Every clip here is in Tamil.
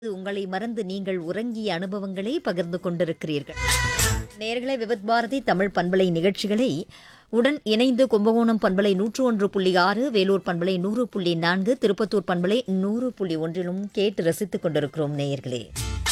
உங்களை மறந்து நீங்கள் உறங்கிய அனுபவங்களை பகிர்ந்து கொண்டிருக்கிறீர்கள் நேர்களை விவத் பாரதி தமிழ் பண்பலை நிகழ்ச்சிகளை உடன் இணைந்து கும்பகோணம் பண்பலை நூற்று ஒன்று புள்ளி ஆறு வேலூர் பண்பலை நூறு புள்ளி நான்கு திருப்பத்தூர் பண்பலை நூறு புள்ளி ஒன்றிலும் கேட்டு ரசித்துக் கொண்டிருக்கிறோம் நேயர்களே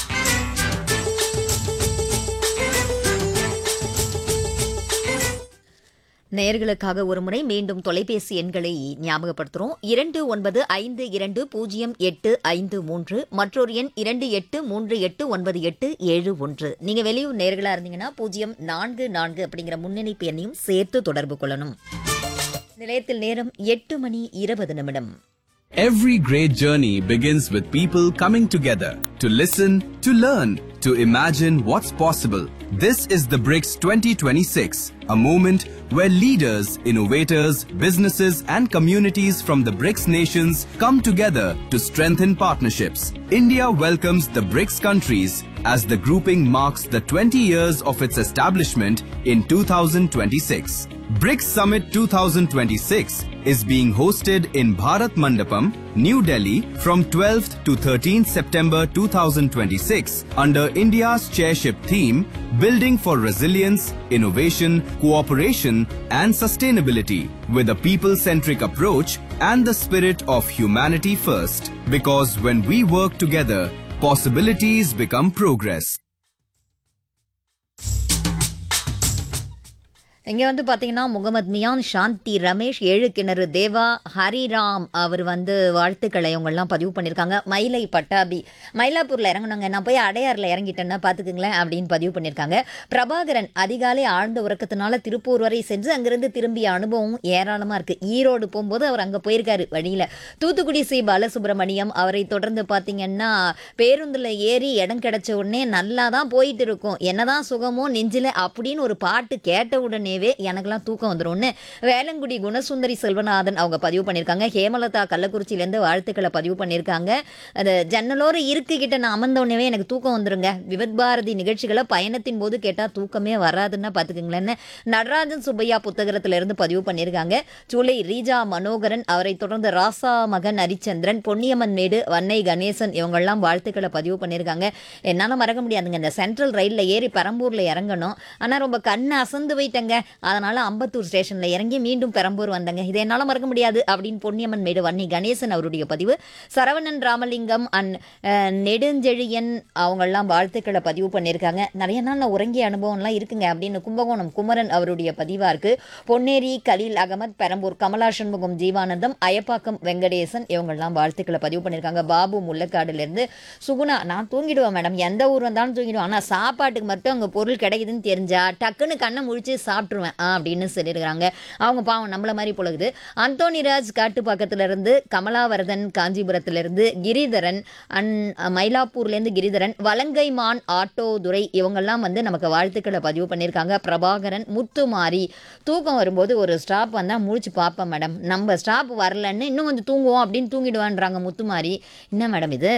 நேயர்களுக்காக ஒருமுறை மீண்டும் தொலைபேசி எண்களை ஞாபகப்படுத்துறோம் இரண்டு ஒன்பது ஐந்து இரண்டு பூஜ்ஜியம் எட்டு ஐந்து மூன்று மற்றொரு எண் இரண்டு எட்டு மூன்று எட்டு ஒன்பது எட்டு ஏழு ஒன்று நீங்க வெளியூர் நேர்களா இருந்தீங்கன்னா பூஜ்ஜியம் நான்கு நான்கு அப்படிங்கிற முன்னணிப்பு எண்ணையும் சேர்த்து தொடர்பு கொள்ளணும் நிலையத்தில் நேரம் எட்டு மணி இருபது நிமிடம் Every great journey begins with people coming together to listen, to learn, to imagine what's possible. This is the BRICS 2026, a moment where leaders, innovators, businesses, and communities from the BRICS nations come together to strengthen partnerships. India welcomes the BRICS countries as the grouping marks the 20 years of its establishment in 2026. BRICS Summit 2026 is being hosted in Bharat Mandapam, New Delhi from 12th to 13th September 2026 under India's chairship theme Building for Resilience, Innovation, Cooperation and Sustainability with a people-centric approach and the spirit of humanity first. Because when we work together, possibilities become progress. இங்க வந்து பாத்தீங்கன்னா முகமது மியான் சாந்தி ரமேஷ் ஏழு கிணறு தேவா ஹரிராம் அவர் வந்து வாழ்த்துக்களை இவங்கெல்லாம் பதிவு பண்ணியிருக்காங்க மயிலை பட்டாபி மயிலாப்பூர்ல இறங்குனாங்க நான் போய் அடையாறுல இறங்கிட்டேன்னா பாத்துக்குங்களேன் அப்படின்னு பதிவு பண்ணியிருக்காங்க பிரபாகரன் அதிகாலை ஆழ்ந்த உறக்கத்தினால திருப்பூர் வரை சென்று அங்கிருந்து திரும்பிய அனுபவம் ஏராளமா இருக்கு ஈரோடு போகும்போது அவர் அங்க போயிருக்காரு வழியில தூத்துக்குடி சி பாலசுப்ரமணியம் அவரை தொடர்ந்து பாத்தீங்கன்னா பேருந்துல ஏறி இடம் கிடைச்ச உடனே நல்லா தான் போயிட்டு இருக்கும் என்னதான் சுகமோ நெஞ்சில அப்படின்னு ஒரு பாட்டு கேட்ட உடனேவே எனக்கெல்லாம் தூக்கம் வந்துரும்னு வேலங்குடி குணசுந்தரி செல்வநாதன் அவங்க பதிவு பண்ணியிருக்காங்க ஹேமலதா கள்ளக்குறிச்சியிலேருந்து வாழ்த்துக்களை பதிவு பண்ணியிருக்காங்க அது ஜன்னலோர இருக்கு கிட்ட நான் அமர்ந்த உடனே எனக்கு தூக்கம் வந்துருங்க விவத் பாரதி நிகழ்ச்சிகளை பயணத்தின் போது கேட்டால் தூக்கமே வராதுன்னா பார்த்துக்குங்களேன்னு நடராஜன் சுப்பையா புத்தகத்திலிருந்து பதிவு பண்ணியிருக்காங்க சூளை ரீஜா மனோகரன் அவரை தொடர்ந்து ராசா மகன் ஹரிச்சந்திரன் பொன்னியம்மன் மேடு வன்னை கணேசன் இவங்கெல்லாம் வாழ்த்துக்களை பதிவு பண்ணியிருக்காங்க என்னால் மறக்க முடியாதுங்க இந்த சென்ட்ரல் ரயிலில் ஏறி பெரம்பூரில் இறங்கணும் ஆனால் ரொம்ப கண்ணை அசந்து போயிட்டேங்க அதனால அம்பத்தூர் ஸ்டேஷனில் இறங்கி மீண்டும் பெரம்பூர் வந்தேங்க இதை என்னால் மறக்க முடியாது அப்படின்னு பொன்னியம்மன் மேடு வன்னி கணேசன் அவருடைய பதிவு சரவணன் ராமலிங்கம் அண்ட் நெடுஞ்செழியன் அவங்கெல்லாம் வாழ்த்துக்களை பதிவு பண்ணியிருக்காங்க நிறைய நாள் நான் உறங்கிய அனுபவம்லாம் இருக்குங்க அப்படின்னு கும்பகோணம் குமரன் அவருடைய பதிவாக இருக்கு பொன்னேரி கலீல் அகமத் பெரம்பூர் கமலா சண்முகம் ஜீவானந்தம் அயப்பாக்கம் வெங்கடேசன் இவங்கெல்லாம் வாழ்த்துக்களை பதிவு பண்ணியிருக்காங்க பாபு முள்ளக்காடுலேருந்து சுகுணா நான் தூங்கிடுவேன் மேடம் எந்த ஊர் வந்தாலும் தூங்கிடுவேன் ஆனால் சாப்பாட்டுக்கு மட்டும் அங்கே பொருள் கிடைக்குதுன்னு தெரிஞ்சா டக்குன்னு கண்ணை முழிச்சு சாப்பிட்ருவேன் ஆ அப்படின்னு சொல்லியிருக்கிறாங்க அவங்க பாவம் நம்மள மாதிரி பொழுது அந்தோனிராஜ் காட்டு பக்கத்துல இருந்து கமலாவரதன் காஞ்சிபுரத்திலிருந்து கிரிதரன் அண்ட் மயிலாப்பூர்லேருந்து கிரிதரன் வலங்கைமான் ஆட்டோதுரை இவங்கெல்லாம் வந்து நமக்கு வாழ்த்துக்களை பதிவு பண்ணியிருக்காங்க பிரபாகரன் முத்துமாரி தூக்கம் வரும்போது ஒரு ஸ்டாப் வந்தால் முழிச்சு பார்ப்பேன் மேடம் நம்ம ஸ்டாப் வரலன்னு இன்னும் கொஞ்சம் தூங்குவோம் அப்படின்னு தூங்கிடுவான்றாங்க முத்துமாரி என்ன மேடம் இது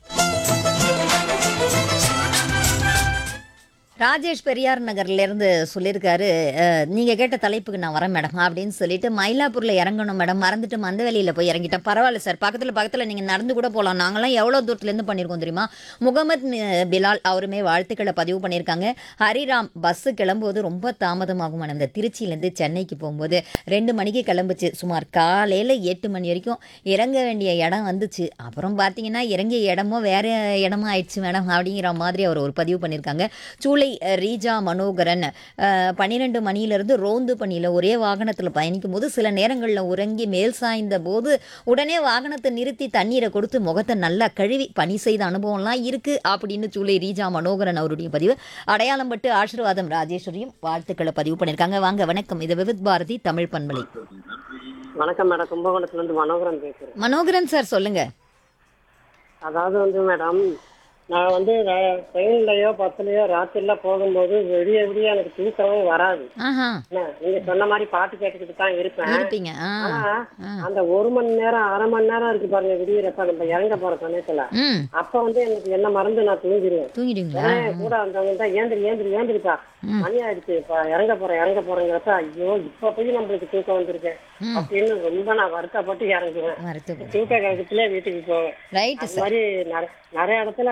ராஜேஷ் பெரியார் நகர்லேருந்து சொல்லியிருக்காரு அஹ், நீங்க கேட்ட தலைப்புக்கு நான் வரேன் மேடம் அப்படின்னு சொல்லிட்டு மயிலாப்பூர்ல இறங்கணும் மேடம் மறந்துட்டு மந்தவெளியில போய் இறங்கிட்டேன் பரவாயில்ல சார் பக்கத்துல பக்கத்துல நீங்க நடந்து கூட போகலாம் நாங்களாம் எவ்வளோ தூரத்துலேருந்து பண்ணியிருக்கோம் தெரியுமா முகமது மி- பிலால் அவருமே வாழ்த்துக்களை பதிவு பண்ணியிருக்காங்க ஹரிராம் பஸ்ஸு கிளம்பும்போது ரொம்ப தாமதமாகும் மேடம் இந்த திருச்சியிலேருந்து சென்னைக்கு போகும்போது ரெண்டு மணிக்கு கிளம்புச்சு சுமார் காலையில் எட்டு மணி வரைக்கும் இறங்க வேண்டிய இடம் வந்துச்சு அப்புறம் பார்த்தீங்கன்னா இறங்கிய இடமோ வேற இடமா ஆயிடுச்சு மேடம் அப்படிங்கிற மாதிரி அவர் ஒரு பதிவு பண்ணியிருக்காங்க சூளை அஹ், ரீஜா மனோகரன் பன்னிரெண்டு மணியிலிருந்து ரோந்து பணியில் ஒரே வாகனத்தில் பயணிக்கும் போது சில நேரங்களில் உறங்கி மேல் சாய்ந்த போது உடனே வாகனத்தை நிறுத்தி தண்ணீரை கொடுத்து முகத்தை நல்லா கழுவி பணி செய்த அனுபவம்லாம் இருக்கு அப்படின்னு சூளை ரீஜா மனோகரன் அவருடைய பதிவு அடையாளம் பட்டு ஆசீர்வாதம் ராஜேஸ்வரியும் வாழ்த்துக்களை பதிவு பண்ணியிருக்காங்க வாங்க வணக்கம் இது விவித் பாரதி தமிழ் பண்பலை வணக்கம் மேடம் கும்பகோணத்துல இருந்து மனோகரன் பேசுறேன் மனோகரன் சார் சொல்லுங்க அதாவது வந்து மேடம் நான் வந்து ட்ரெயின்லயோ பஸ்லயோ ராத்திரில போகும்போது விடிய விடிய எனக்கு தூக்கமே வராது ஆஹா என்ன, நீங்க சொன்ன மாதிரி பாட்டு கேட்டுக்கிட்டு தான் இருப்பேன் இருப்பீங்க ஆ ஆனா ஆ. அந்த ஒரு மணி நேரம் அரை மணி நேரம் இருக்கு பாருங்க விடியறப்ப நம்ம இறங்க போற சமயத்துல ம் அப்ப வந்து எனக்கு என்ன மறந்து நான் தூங்கிடுவேன் தூங்கிடுவீங்களா உடனே கூட வந்தவங்க தான் ஏந்திரி ஏந்திரி ஏந்திரிப்பா ம். மணி ஆயிடுச்சு இப்ப இறங்க போறேன் இறங்க போறேங்கிறப்ப ஐயோ இப்ப போய் நம்மளுக்கு தூக்கம் வந்திருக்கேன் ம். அப்படின்னு ரொம்ப நான் வருத்தப்பட்டு இறங்குவேன் மருத்துவ தூக்க கழகத்திலே வீட்டுக்கு போவேன் ரைட்டு அது சார் மாதிரி நிறைய- நிறைய இடத்துல